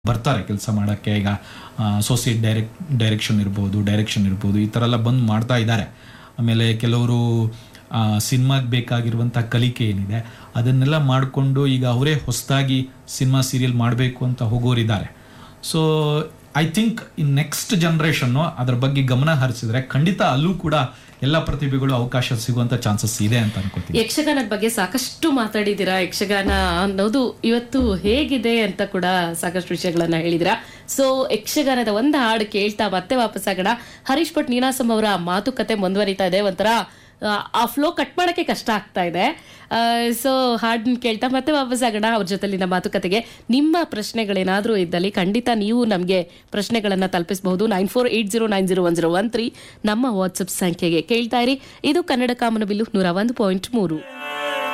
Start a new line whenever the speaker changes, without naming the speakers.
ಬರ್ತಾರೆ ಕೆಲಸ ಮಾಡೋಕ್ಕೆ ಈಗ ಅಸೋಸಿಯೇಟ್ ಡೈರೆಕ್ಟ್ ಡೈರೆಕ್ಷನ್ ಇರ್ಬೋದು ಡೈರೆಕ್ಷನ್ ಇರ್ಬೋದು ಈ ಥರ ಎಲ್ಲ ಬಂದು ಮಾಡ್ತಾ ಇದ್ದಾರೆ ಆಮೇಲೆ ಕೆಲವರು ಸಿನಿಮಾಗೆ ಬೇಕಾಗಿರುವಂಥ ಕಲಿಕೆ ಏನಿದೆ ಅದನ್ನೆಲ್ಲ ಮಾಡಿಕೊಂಡು ಈಗ ಅವರೇ ಹೊಸದಾಗಿ ಸಿನಿಮಾ ಸೀರಿಯಲ್ ಮಾಡಬೇಕು ಅಂತ ಹೋಗೋರಿದ್ದಾರೆ so I think in next generation ಅದ್ರ ಬಗ್ಗೆ ಗಮನ ಹರಿಸಿದ್ರೆ ಖಂಡಿತ ಅಲ್ಲೂ ಕೂಡ ಎಲ್ಲ ಪ್ರತಿಭೆಗಳು ಅವಕಾಶ ಸಿಗುವಂಥ ಚಾನ್ಸಸ್ ಇದೆ ಅಂತ ಅನ್ಕೋತೀನಿ
ಯಕ್ಷಗಾನದ ಬಗ್ಗೆ ಸಾಕಷ್ಟು ಮಾತಾಡಿದ್ದೀರಾ ಯಕ್ಷಗಾನ ಅನ್ನೋದು ಇವತ್ತು ಹೇಗಿದೆ ಅಂತ ಕೂಡ ಸಾಕಷ್ಟು ವಿಷಯಗಳನ್ನ ಹೇಳಿದಿರಾ ಸೊ ಯಕ್ಷಗಾನದ ಒಂದು ಹಾಡು ಕೇಳ್ತಾ ಮತ್ತೆ ವಾಪಸ್ ಆಗೋಣ ಹರೀಶ್ ಭಟ್ ನೀನಾಸಂ ಅವರ ಮಾತುಕತೆ ಮುಂದುವರಿತಾ ಇದೆ ಒಂಥರ ಆ, ಆ ಫ್ಲೋ ಕಟ್ ಮಾಡಕ್ಕೆ ಕಷ್ಟ ಆಗ್ತಾ ಇದೆ ಸೊ ಹಾಡನ್ನ ಕೇಳ್ತಾ ಮತ್ತೆ ವಾಪಸ್ ಆಗೋಣ ಅವ್ರ ಜೊತೆಲಿನ ಮಾತುಕತೆಗೆ ನಿಮ್ಮ ಪ್ರಶ್ನೆಗಳೇನಾದರೂ ಇದ್ದಲ್ಲಿ ಖಂಡಿತ ನೀವು ನಮಗೆ ಪ್ರಶ್ನೆಗಳನ್ನು ತಲುಪಿಸಬಹುದು nine four eight zero nine zero one zero one three ನಮ್ಮ ವಾಟ್ಸಪ್ ಸಂಖ್ಯೆಗೆ ಕೇಳ್ತಾ ಇರಿ ಇದು ಕನ್ನಡ ಕಾಮನಬಿಲ್ಲು ನೂರ ಒಂದು ಪಾಯಿಂಟ್ ಮೂರು